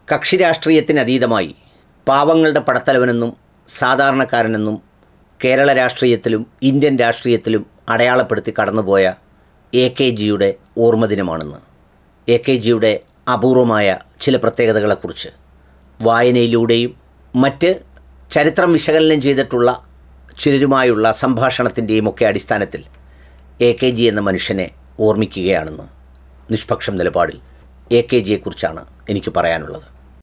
കക്ഷി രാഷ്ട്രീയത്തിനതീതമായി പാവങ്ങളുടെ പടത്തലവനെന്നും സാധാരണക്കാരനെന്നും കേരള രാഷ്ട്രീയത്തിലും ഇന്ത്യൻ രാഷ്ട്രീയത്തിലും അടയാളപ്പെടുത്തി കടന്നുപോയ എ കെ ജിയുടെ ഓർമ്മദിനമാണെന്ന് എ കെ ജിയുടെ അപൂർവമായ ചില പ്രത്യേകതകളെക്കുറിച്ച് വായനയിലൂടെയും മറ്റ് ചരിത്രം വിശകലനം ചെയ്തിട്ടുള്ള ചിലരുമായുള്ള സംഭാഷണത്തിൻ്റെയും ഒക്കെ അടിസ്ഥാനത്തിൽ എ കെ ജി എന്ന മനുഷ്യനെ ഓർമ്മിക്കുകയാണെന്ന് നിഷ്പക്ഷം നിലപാടിൽ എ കെ ജിയെക്കുറിച്ചാണ് എനിക്ക് പറയാനുള്ളത്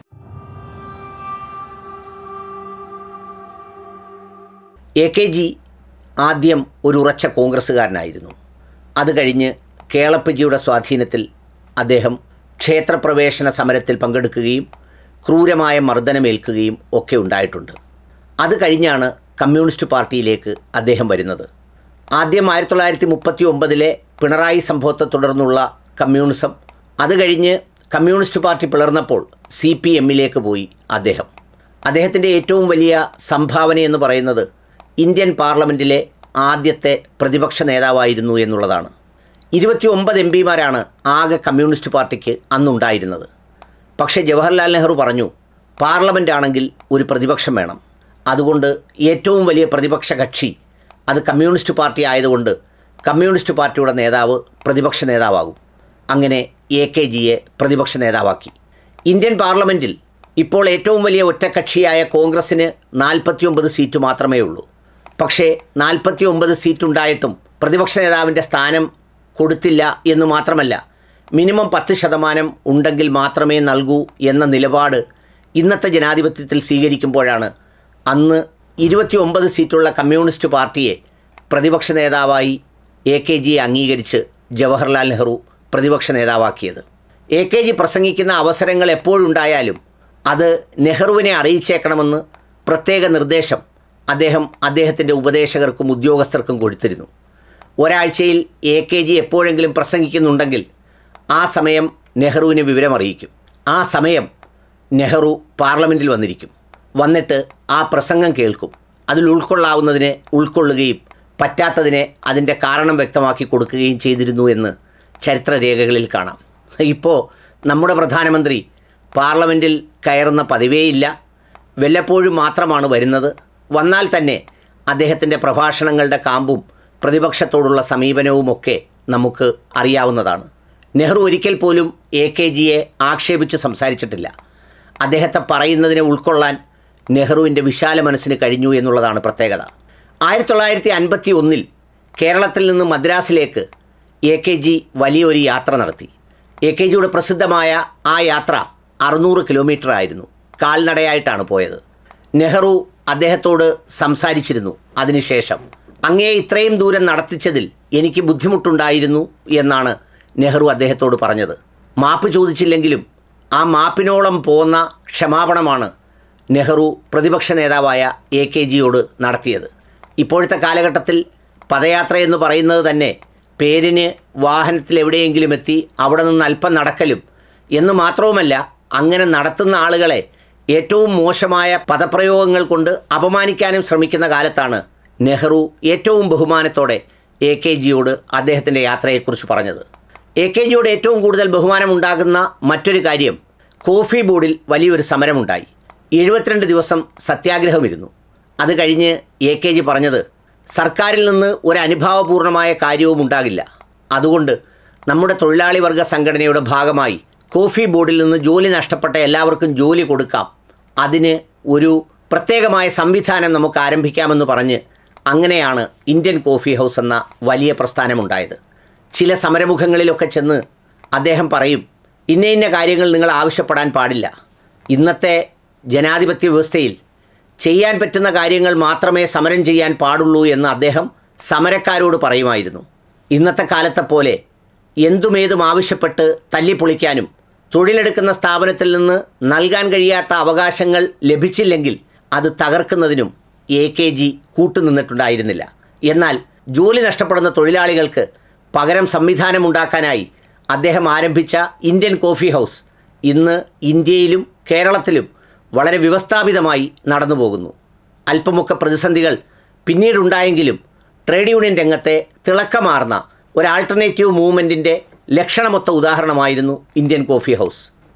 എ കെ ജി ആദ്യം ഒരു ഉറച്ച കോൺഗ്രസ്സുകാരനായിരുന്നു അത് കഴിഞ്ഞ് കേളപ്പജിയുടെ സ്വാധീനത്തിൽ അദ്ദേഹം ക്ഷേത്രപ്രവേശന സമരത്തിൽ പങ്കെടുക്കുകയും ക്രൂരമായ മർദ്ദനമേൽക്കുകയും ഒക്കെ ഉണ്ടായിട്ടുണ്ട് അത് കഴിഞ്ഞാണ് കമ്മ്യൂണിസ്റ്റ് പാർട്ടിയിലേക്ക് അദ്ദേഹം വരുന്നത് ആദ്യം ആയിരത്തി തൊള്ളായിരത്തി മുപ്പത്തി ഒമ്പതിലെ പിണറായി സംഭവത്തെ തുടർന്നുള്ള കമ്മ്യൂണിസം അത് കഴിഞ്ഞ് കമ്മ്യൂണിസ്റ്റ് പാർട്ടി പിളർന്നപ്പോൾ സി പി എമ്മിലേക്ക് പോയി അദ്ദേഹം അദ്ദേഹത്തിൻ്റെ ഏറ്റവും വലിയ സംഭാവന എന്ന് പറയുന്നത് ഇന്ത്യൻ പാർലമെൻറ്റിലെ ആദ്യത്തെ പ്രതിപക്ഷ നേതാവായിരുന്നു എന്നുള്ളതാണ് ഇരുപത്തി ഒമ്പത് എം പിമാരാണ് ആകെ കമ്മ്യൂണിസ്റ്റ് പാർട്ടിക്ക് അന്നുണ്ടായിരുന്നത് പക്ഷേ ജവഹർലാൽ നെഹ്റു പറഞ്ഞു പാർലമെൻ്റ് ആണെങ്കിൽ ഒരു പ്രതിപക്ഷം വേണം അതുകൊണ്ട് ഏറ്റവും വലിയ പ്രതിപക്ഷ കക്ഷി അത് കമ്മ്യൂണിസ്റ്റ് പാർട്ടി ആയതുകൊണ്ട് കമ്മ്യൂണിസ്റ്റ് പാർട്ടിയുടെ നേതാവ് പ്രതിപക്ഷ നേതാവാകും അങ്ങനെ എ കെ ജിയെ പ്രതിപക്ഷ നേതാവാക്കി ഇന്ത്യൻ പാർലമെൻറ്റിൽ ഇപ്പോൾ ഏറ്റവും വലിയ ഒറ്റക്കക്ഷിയായ കോൺഗ്രസ്സിന് നാൽപ്പത്തിയൊമ്പത് സീറ്റ് മാത്രമേ ഉള്ളൂ പക്ഷേ നാൽപ്പത്തി ഒമ്പത് സീറ്റുണ്ടായിട്ടും പ്രതിപക്ഷ നേതാവിൻ്റെ സ്ഥാനം കൊടുത്തില്ല എന്ന് മാത്രമല്ല മിനിമം പത്ത് ശതമാനം ഉണ്ടെങ്കിൽ മാത്രമേ നൽകൂ എന്ന നിലപാട് ഇന്നത്തെ ജനാധിപത്യത്തിൽ സ്വീകരിക്കുമ്പോഴാണ് അന്ന് ഇരുപത്തി ഒമ്പത് സീറ്റുള്ള കമ്മ്യൂണിസ്റ്റ് പാർട്ടിയെ പ്രതിപക്ഷ നേതാവായി എ കെ ജിയെ അംഗീകരിച്ച് ജവഹർലാൽ നെഹ്റു പ്രതിപക്ഷ നേതാവാക്കിയത് എ കെ ജി പ്രസംഗിക്കുന്ന അവസരങ്ങൾ എപ്പോഴുണ്ടായാലും അത് നെഹ്റുവിനെ അറിയിച്ചേക്കണമെന്ന് പ്രത്യേക നിർദ്ദേശം അദ്ദേഹം അദ്ദേഹത്തിൻ്റെ ഉപദേശകർക്കും ഉദ്യോഗസ്ഥർക്കും കൊടുത്തിരുന്നു ഒരാഴ്ചയിൽ എ കെ ജി എപ്പോഴെങ്കിലും പ്രസംഗിക്കുന്നുണ്ടെങ്കിൽ ആ സമയം നെഹ്റുവിന് വിവരമറിയിക്കും ആ സമയം നെഹ്റു പാർലമെൻറ്റിൽ വന്നിരിക്കും വന്നിട്ട് ആ പ്രസംഗം കേൾക്കും അതിൽ ഉൾക്കൊള്ളാവുന്നതിനെ ഉൾക്കൊള്ളുകയും പറ്റാത്തതിനെ അതിൻ്റെ കാരണം വ്യക്തമാക്കി കൊടുക്കുകയും ചെയ്തിരുന്നു എന്ന് ചരിത്രരേഖകളിൽ കാണാം ഇപ്പോൾ നമ്മുടെ പ്രധാനമന്ത്രി പാർലമെൻറ്റിൽ കയറുന്ന പതിവേയില്ല വല്ലപ്പോഴും മാത്രമാണ് വരുന്നത് വന്നാൽ തന്നെ അദ്ദേഹത്തിൻ്റെ പ്രഭാഷണങ്ങളുടെ കാമ്പും പ്രതിപക്ഷത്തോടുള്ള സമീപനവുമൊക്കെ നമുക്ക് അറിയാവുന്നതാണ് നെഹ്റു ഒരിക്കൽ പോലും എ കെ ജിയെ ആക്ഷേപിച്ച് സംസാരിച്ചിട്ടില്ല അദ്ദേഹത്തെ പറയുന്നതിനെ ഉൾക്കൊള്ളാൻ നെഹ്റുവിൻ്റെ വിശാല മനസ്സിന് കഴിഞ്ഞു എന്നുള്ളതാണ് പ്രത്യേകത ആയിരത്തി തൊള്ളായിരത്തി അൻപത്തി ഒന്നിൽ കേരളത്തിൽ നിന്ന് മദ്രാസിലേക്ക് എ കെ ജി വലിയൊരു യാത്ര നടത്തി എ കെ ജിയുടെ പ്രസിദ്ധമായ ആ യാത്ര അറുന്നൂറ് കിലോമീറ്റർ ആയിരുന്നു കാൽനടയായിട്ടാണ് പോയത് നെഹ്റു അദ്ദേഹത്തോട് സംസാരിച്ചിരുന്നു അതിനുശേഷം അങ്ങേ ഇത്രയും ദൂരം നടത്തിച്ചതിൽ എനിക്ക് ബുദ്ധിമുട്ടുണ്ടായിരുന്നു എന്നാണ് നെഹ്റു അദ്ദേഹത്തോട് പറഞ്ഞത് മാപ്പ് ചോദിച്ചില്ലെങ്കിലും ആ മാപ്പിനോളം പോന്ന ക്ഷമാപണമാണ് നെഹ്റു പ്രതിപക്ഷ നേതാവായ എ കെ ജിയോട് നടത്തിയത് ഇപ്പോഴത്തെ കാലഘട്ടത്തിൽ പദയാത്ര എന്ന് പറയുന്നത് തന്നെ പേരിന് വാഹനത്തിൽ എവിടെയെങ്കിലും എത്തി അവിടെ നിന്ന് അല്പം നടക്കലും എന്ന് മാത്രവുമല്ല അങ്ങനെ നടത്തുന്ന ആളുകളെ ഏറ്റവും മോശമായ പദപ്രയോഗങ്ങൾ കൊണ്ട് അപമാനിക്കാനും ശ്രമിക്കുന്ന കാലത്താണ് നെഹ്റു ഏറ്റവും ബഹുമാനത്തോടെ എ കെ ജിയോട് അദ്ദേഹത്തിൻ്റെ യാത്രയെക്കുറിച്ച് പറഞ്ഞത് എ കെ ജിയോട് ഏറ്റവും കൂടുതൽ ബഹുമാനമുണ്ടാകുന്ന മറ്റൊരു കാര്യം കോഫി ബോർഡിൽ വലിയൊരു സമരമുണ്ടായി എഴുപത്തിരണ്ട് ദിവസം സത്യാഗ്രഹമിരുന്നു അത് കഴിഞ്ഞ് എ കെ ജി പറഞ്ഞത് സർക്കാരിൽ നിന്ന് ഒരു അനുഭാവപൂർണമായ കാര്യവും ഉണ്ടാകില്ല അതുകൊണ്ട് നമ്മുടെ തൊഴിലാളി വർഗ സംഘടനയുടെ ഭാഗമായി കോഫി ബോർഡിൽ നിന്ന് ജോലി നഷ്ടപ്പെട്ട എല്ലാവർക്കും ജോലി കൊടുക്കാം അതിന് ഒരു പ്രത്യേകമായ സംവിധാനം നമുക്ക് ആരംഭിക്കാമെന്ന് പറഞ്ഞ് അങ്ങനെയാണ് ഇന്ത്യൻ കോഫി ഹൗസ് എന്ന വലിയ പ്രസ്ഥാനമുണ്ടായത് ചില സമരമുഖങ്ങളിലൊക്കെ ചെന്ന് അദ്ദേഹം പറയും ഇന്ന ഇന്ന കാര്യങ്ങൾ നിങ്ങൾ ആവശ്യപ്പെടാൻ പാടില്ല ഇന്നത്തെ ജനാധിപത്യ വ്യവസ്ഥയിൽ ചെയ്യാൻ പറ്റുന്ന കാര്യങ്ങൾ മാത്രമേ സമരം ചെയ്യാൻ പാടുള്ളൂ എന്ന് അദ്ദേഹം സമരക്കാരോട് പറയുമായിരുന്നു ഇന്നത്തെ കാലത്തെ പോലെ എന്തുമേതും ആവശ്യപ്പെട്ട് തല്ലിപ്പൊളിക്കാനും തൊഴിലെടുക്കുന്ന സ്ഥാപനത്തിൽ നിന്ന് നൽകാൻ കഴിയാത്ത അവകാശങ്ങൾ ലഭിച്ചില്ലെങ്കിൽ അത് തകർക്കുന്നതിനും എ കെ ജി കൂട്ടുനിന്നിട്ടുണ്ടായിരുന്നില്ല എന്നാൽ ജോലി നഷ്ടപ്പെടുന്ന തൊഴിലാളികൾക്ക് പകരം സംവിധാനമുണ്ടാക്കാനായി അദ്ദേഹം ആരംഭിച്ച ഇന്ത്യൻ കോഫി ഹൗസ് ഇന്ന് ഇന്ത്യയിലും കേരളത്തിലും വളരെ വ്യവസ്ഥാപിതമായി നടന്നു പോകുന്നു അല്പമൊക്കെ പ്രതിസന്ധികൾ പിന്നീടുണ്ടായെങ്കിലും ട്രേഡ് യൂണിയൻ രംഗത്തെ തിളക്കമാർന്ന ഒരു ആൾട്ടർനേറ്റീവ് മൂവ്മെൻറ്റിൻ്റെ ലക്ഷണമൊത്ത ഉദാഹരണമായിരുന്നു ഇന്ത്യൻ കോഫി ഹൗസ്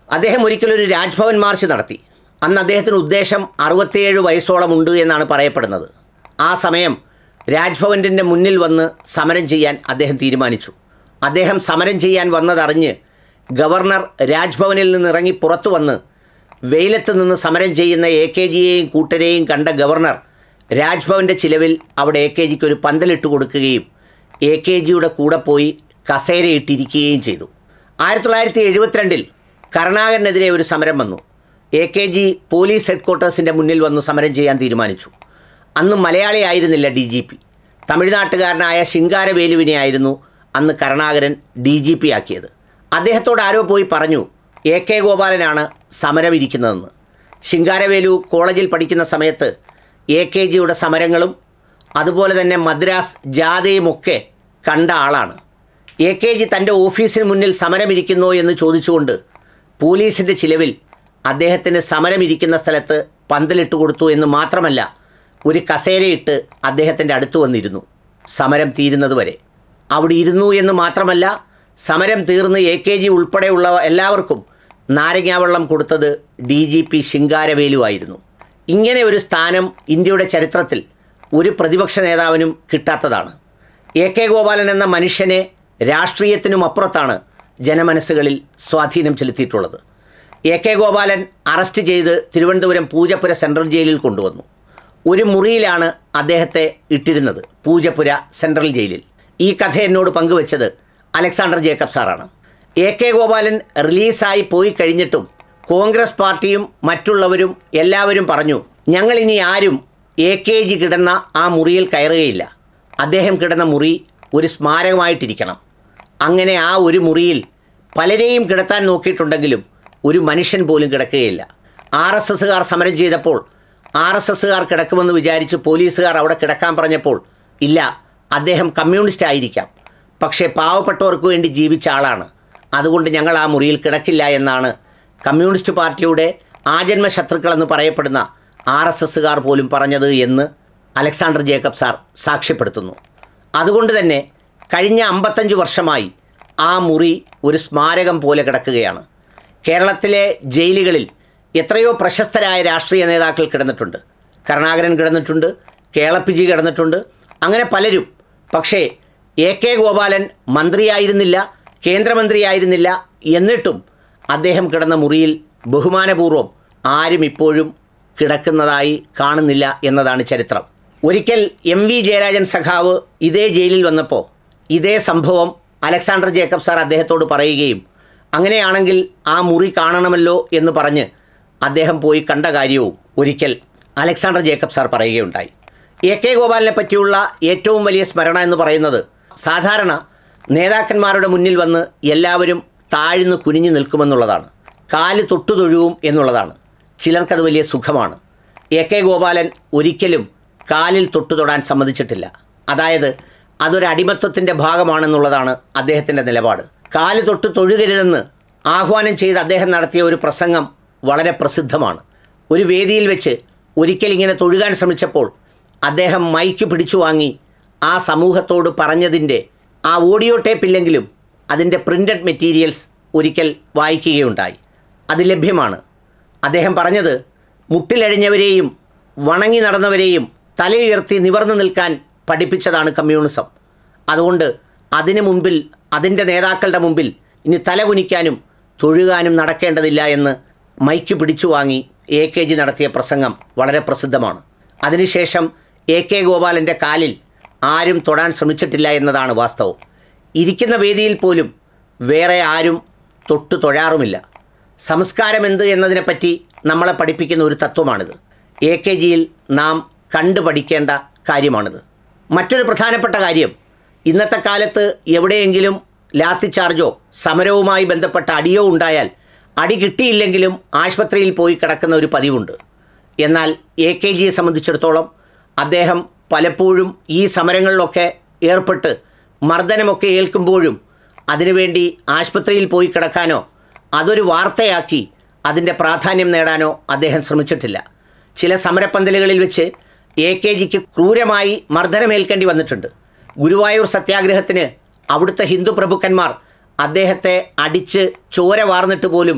അദ്ദേഹം ഒരിക്കലൊരു രാജ്ഭവൻ മാർച്ച് നടത്തി അന്ന് അദ്ദേഹത്തിന് ഉദ്ദേശം അറുപത്തിയേഴ് വയസ്സോളം ഉണ്ട് എന്നാണ് പറയപ്പെടുന്നത് ആ സമയം രാജ്ഭവൻ്റെ മുന്നിൽ വന്ന് സമരം ചെയ്യാൻ അദ്ദേഹം തീരുമാനിച്ചു അദ്ദേഹം സമരം ചെയ്യാൻ വന്നതറിഞ്ഞ് ഗവർണർ രാജ്ഭവനിൽ നിന്ന് ഇറങ്ങി പുറത്തു വന്ന് വെയിലത്ത് നിന്ന് സമരം ചെയ്യുന്ന എ കെ ജിയെയും കൂട്ടരെയും കണ്ട ഗവർണർ രാജ്ഭവൻ്റെ ചിലവിൽ അവിടെ എ കെ ജിക്ക് ഒരു പന്തലിട്ട് കൊടുക്കുകയും എ കെ ജിയുടെ കൂടെ പോയി കസേരയിട്ടിരിക്കുകയും ചെയ്തു ആയിരത്തി തൊള്ളായിരത്തി എഴുപത്തിരണ്ടിൽ കരുണാകരനെതിരെ ഒരു സമരം വന്നു എ കെ ജി പോലീസ് ഹെഡ്ക്വാർട്ടേഴ്സിൻ്റെ മുന്നിൽ വന്ന് സമരം ചെയ്യാൻ തീരുമാനിച്ചു അന്ന് മലയാളി ആയിരുന്നില്ല ഡി ജി പി തമിഴ്നാട്ടുകാരനായ ശിങ്കാരവേലുവിനെ ആയിരുന്നു അന്ന് കരുണാകരൻ ഡി ജി പി ആക്കിയത് അദ്ദേഹത്തോട് ആരോ പോയി പറഞ്ഞു എ കെ ഗോപാലനാണ് സമരം ഇരിക്കുന്നതെന്ന് ശിങ്കാരവേലു കോളേജിൽ പഠിക്കുന്ന സമയത്ത് എ കെ ജിയുടെ സമരങ്ങളും അതുപോലെ തന്നെ മദ്രാസ് ജാഥയുമൊക്കെ കണ്ട ആളാണ് എ കെ ജി തൻ്റെ ഓഫീസിന് മുന്നിൽ സമരമിരിക്കുന്നോ എന്ന് ചോദിച്ചുകൊണ്ട് പോലീസിൻ്റെ ചിലവിൽ അദ്ദേഹത്തിന് സമരമിരിക്കുന്ന സ്ഥലത്ത് പന്തലിട്ട് കൊടുത്തു എന്ന് മാത്രമല്ല ഒരു കസേരയിട്ട് അദ്ദേഹത്തിൻ്റെ അടുത്ത് വന്നിരുന്നു സമരം തീരുന്നത് വരെ അവിടെ ഇരുന്നു എന്ന് മാത്രമല്ല സമരം തീർന്ന് എ കെ ജി ഉൾപ്പെടെയുള്ള എല്ലാവർക്കും നാരങ്ങാവെള്ളം കൊടുത്തത് ഡി ജി പി ശിങ്കാരവേലു ആയിരുന്നു ഇങ്ങനെ ഒരു സ്ഥാനം ഇന്ത്യയുടെ ചരിത്രത്തിൽ ഒരു പ്രതിപക്ഷ നേതാവിനും കിട്ടാത്തതാണ് എ കെ ഗോപാലൻ എന്ന മനുഷ്യനെ രാഷ്ട്രീയത്തിനും അപ്പുറത്താണ് ജനമനസ്സുകളിൽ സ്വാധീനം ചെലുത്തിയിട്ടുള്ളത് എ കെ ഗോപാലൻ അറസ്റ്റ് ചെയ്ത് തിരുവനന്തപുരം പൂജപ്പുര സെൻട്രൽ ജയിലിൽ കൊണ്ടുവന്നു ഒരു മുറിയിലാണ് അദ്ദേഹത്തെ ഇട്ടിരുന്നത് പൂജപ്പുര സെൻട്രൽ ജയിലിൽ ഈ കഥ എന്നോട് പങ്കുവച്ചത് അലക്സാണ്ടർ ജേക്കബ് സാറാണ് എ കെ ഗോപാലൻ റിലീസായി പോയി കഴിഞ്ഞിട്ടും കോൺഗ്രസ് പാർട്ടിയും മറ്റുള്ളവരും എല്ലാവരും പറഞ്ഞു ഞങ്ങളിനി ആരും എ കെ ജി കിടന്ന ആ മുറിയിൽ കയറുകയില്ല അദ്ദേഹം കിടന്ന മുറി ഒരു സ്മാരകമായിട്ടിരിക്കണം അങ്ങനെ ആ ഒരു മുറിയിൽ പലരെയും കിടത്താൻ നോക്കിയിട്ടുണ്ടെങ്കിലും ഒരു മനുഷ്യൻ പോലും കിടക്കുകയില്ല ആർ എസ് എസ്സുകാർ സമരം ചെയ്തപ്പോൾ ആർ എസ് എസ്സുകാർ കിടക്കുമെന്ന് വിചാരിച്ച് പോലീസുകാർ അവിടെ കിടക്കാൻ പറഞ്ഞപ്പോൾ ഇല്ല അദ്ദേഹം കമ്മ്യൂണിസ്റ്റ് ആയിരിക്കാം പക്ഷേ പാവപ്പെട്ടവർക്ക് വേണ്ടി ജീവിച്ച ആളാണ് അതുകൊണ്ട് ഞങ്ങൾ ആ മുറിയിൽ കിടക്കില്ല എന്നാണ് കമ്മ്യൂണിസ്റ്റ് പാർട്ടിയുടെ ആജന്മ ശത്രുക്കളെന്ന് പറയപ്പെടുന്ന ആർ എസ് എസ്സുകാർ പോലും പറഞ്ഞത് എന്ന് അലക്സാണ്ടർ ജേക്കബ് സാർ സാക്ഷ്യപ്പെടുത്തുന്നു അതുകൊണ്ട് തന്നെ കഴിഞ്ഞ അമ്പത്തഞ്ച് വർഷമായി ആ മുറി ഒരു സ്മാരകം പോലെ കിടക്കുകയാണ് കേരളത്തിലെ ജയിലുകളിൽ എത്രയോ പ്രശസ്തരായ രാഷ്ട്രീയ നേതാക്കൾ കിടന്നിട്ടുണ്ട് കരുണാകരൻ കിടന്നിട്ടുണ്ട് കേളപ്പിജി കിടന്നിട്ടുണ്ട് അങ്ങനെ പലരും പക്ഷേ എ കെ ഗോപാലൻ മന്ത്രിയായിരുന്നില്ല കേന്ദ്രമന്ത്രിയായിരുന്നില്ല എന്നിട്ടും അദ്ദേഹം കിടന്ന മുറിയിൽ ബഹുമാനപൂർവ്വം ആരും ഇപ്പോഴും കിടക്കുന്നതായി കാണുന്നില്ല എന്നതാണ് ചരിത്രം ഒരിക്കൽ എം വി ജയരാജൻ സഖാവ് ഇതേ ജയിലിൽ വന്നപ്പോൾ ഇതേ സംഭവം അലക്സാണ്ടർ ജേക്കബ് സാർ അദ്ദേഹത്തോട് പറയുകയും അങ്ങനെയാണെങ്കിൽ ആ മുറി കാണണമല്ലോ എന്ന് പറഞ്ഞ് അദ്ദേഹം പോയി കണ്ട കാര്യവും ഒരിക്കൽ അലക്സാണ്ടർ ജേക്കബ് സാർ പറയുകയുണ്ടായി എ കെ ഗോപാലിനെ പറ്റിയുള്ള ഏറ്റവും വലിയ സ്മരണ എന്ന് പറയുന്നത് സാധാരണ നേതാക്കന്മാരുടെ മുന്നിൽ വന്ന് എല്ലാവരും താഴ്ന്നു കുനിഞ്ഞു നിൽക്കുമെന്നുള്ളതാണ് കാല് തൊട്ടു തൊഴുവും എന്നുള്ളതാണ് ചിലർക്കത് വലിയ സുഖമാണ് എ കെ ഗോപാലൻ ഒരിക്കലും കാലിൽ തൊട്ടു തൊടാൻ സമ്മതിച്ചിട്ടില്ല അതായത് അതൊരു അടിമത്വത്തിൻ്റെ ഭാഗമാണെന്നുള്ളതാണ് അദ്ദേഹത്തിൻ്റെ നിലപാട് കാല് തൊട്ട് തൊഴുകരുതെന്ന് ആഹ്വാനം ചെയ്ത് അദ്ദേഹം നടത്തിയ ഒരു പ്രസംഗം വളരെ പ്രസിദ്ധമാണ് ഒരു വേദിയിൽ വെച്ച് ഒരിക്കൽ ഇങ്ങനെ തൊഴുകാൻ ശ്രമിച്ചപ്പോൾ അദ്ദേഹം മൈക്ക് പിടിച്ചു വാങ്ങി ആ സമൂഹത്തോട് പറഞ്ഞതിൻ്റെ ആ ഓഡിയോ ടേപ്പ് ഇല്ലെങ്കിലും അതിൻ്റെ പ്രിൻ്റഡ് മെറ്റീരിയൽസ് ഒരിക്കൽ വായിക്കുകയുണ്ടായി അത് ലഭ്യമാണ് അദ്ദേഹം പറഞ്ഞത് മുട്ടിലഴിഞ്ഞവരെയും വണങ്ങി നടന്നവരെയും തലയുയർത്തി നിവർന്നു നിൽക്കാൻ പഠിപ്പിച്ചതാണ് കമ്മ്യൂണിസം അതുകൊണ്ട് അതിനു മുമ്പിൽ അതിൻ്റെ നേതാക്കളുടെ മുമ്പിൽ ഇനി തല കുനിക്കാനും തൊഴുകാനും നടക്കേണ്ടതില്ല എന്ന് മൈക്ക് പിടിച്ചു വാങ്ങി എ കെ ജി നടത്തിയ പ്രസംഗം വളരെ പ്രസിദ്ധമാണ് അതിനുശേഷം എ കെ ഗോപാലൻ്റെ കാലിൽ ആരും തൊടാൻ ശ്രമിച്ചിട്ടില്ല എന്നതാണ് വാസ്തവം ഇരിക്കുന്ന വേദിയിൽ പോലും വേറെ ആരും തൊട്ടു തൊഴാറുമില്ല സംസ്കാരം എന്ത് എന്നതിനെപ്പറ്റി നമ്മളെ പഠിപ്പിക്കുന്ന ഒരു തത്വമാണിത് എ കെ ജിയിൽ നാം കണ്ടു പഠിക്കേണ്ട കാര്യമാണിത് മറ്റൊരു പ്രധാനപ്പെട്ട കാര്യം ഇന്നത്തെ കാലത്ത് എവിടെയെങ്കിലും ലാത്തി ചാർജോ സമരവുമായി ബന്ധപ്പെട്ട അടിയോ ഉണ്ടായാൽ അടി കിട്ടിയില്ലെങ്കിലും ആശുപത്രിയിൽ പോയി കിടക്കുന്ന ഒരു പതിവുണ്ട് എന്നാൽ എ കെ ജിയെ സംബന്ധിച്ചിടത്തോളം അദ്ദേഹം പലപ്പോഴും ഈ സമരങ്ങളിലൊക്കെ ഏർപ്പെട്ട് മർദ്ദനമൊക്കെ ഏൽക്കുമ്പോഴും അതിനുവേണ്ടി ആശുപത്രിയിൽ പോയി കിടക്കാനോ അതൊരു വാർത്തയാക്കി അതിൻ്റെ പ്രാധാന്യം നേടാനോ അദ്ദേഹം ശ്രമിച്ചിട്ടില്ല ചില സമരപ്പന്തലുകളിൽ വെച്ച് എ കെ ജിക്ക് ക്രൂരമായി മർദ്ദനമേൽക്കേണ്ടി വന്നിട്ടുണ്ട് ഗുരുവായൂർ സത്യാഗ്രഹത്തിന് അവിടുത്തെ ഹിന്ദു പ്രഭുക്കന്മാർ അദ്ദേഹത്തെ അടിച്ച് ചോര വാർന്നിട്ട് പോലും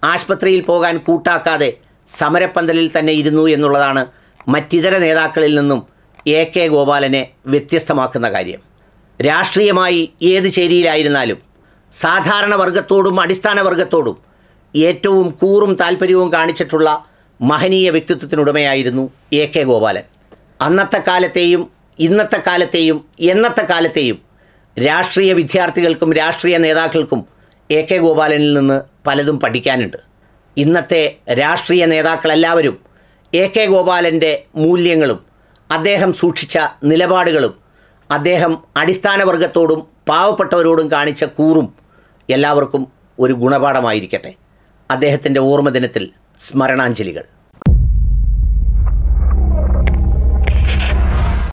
ആശുപത്രിയിൽ പോകാൻ കൂട്ടാക്കാതെ സമരപ്പന്തലിൽ തന്നെ ഇരുന്നു എന്നുള്ളതാണ് മറ്റിതര നേതാക്കളിൽ നിന്നും എ കെ ഗോപാലനെ വ്യത്യസ്തമാക്കുന്ന കാര്യം രാഷ്ട്രീയമായി ഏത് ചേരിയിലായിരുന്നാലും സാധാരണ വർഗത്തോടും അടിസ്ഥാന വർഗത്തോടും ഏറ്റവും കൂറും താല്പര്യവും കാണിച്ചിട്ടുള്ള മഹനീയ വ്യക്തിത്വത്തിനുടമയായിരുന്നു എ കെ ഗോപാലൻ അന്നത്തെ കാലത്തെയും ഇന്നത്തെ കാലത്തെയും എന്നത്തെ കാലത്തെയും രാഷ്ട്രീയ വിദ്യാർത്ഥികൾക്കും രാഷ്ട്രീയ നേതാക്കൾക്കും എ കെ ഗോപാലനിൽ നിന്ന് പലതും പഠിക്കാനുണ്ട് ഇന്നത്തെ രാഷ്ട്രീയ നേതാക്കളെല്ലാവരും എ കെ ഗോപാലൻ്റെ മൂല്യങ്ങളും അദ്ദേഹം സൂക്ഷിച്ച നിലപാടുകളും അദ്ദേഹം അടിസ്ഥാന വർഗത്തോടും പാവപ്പെട്ടവരോടും കാണിച്ച കൂറും എല്ലാവർക്കും ഒരു ഗുണപാഠമായിരിക്കട്ടെ അദ്ദേഹത്തിൻ്റെ ഓർമ്മദിനത്തിൽ സ്മരണാഞ്ജലികൾ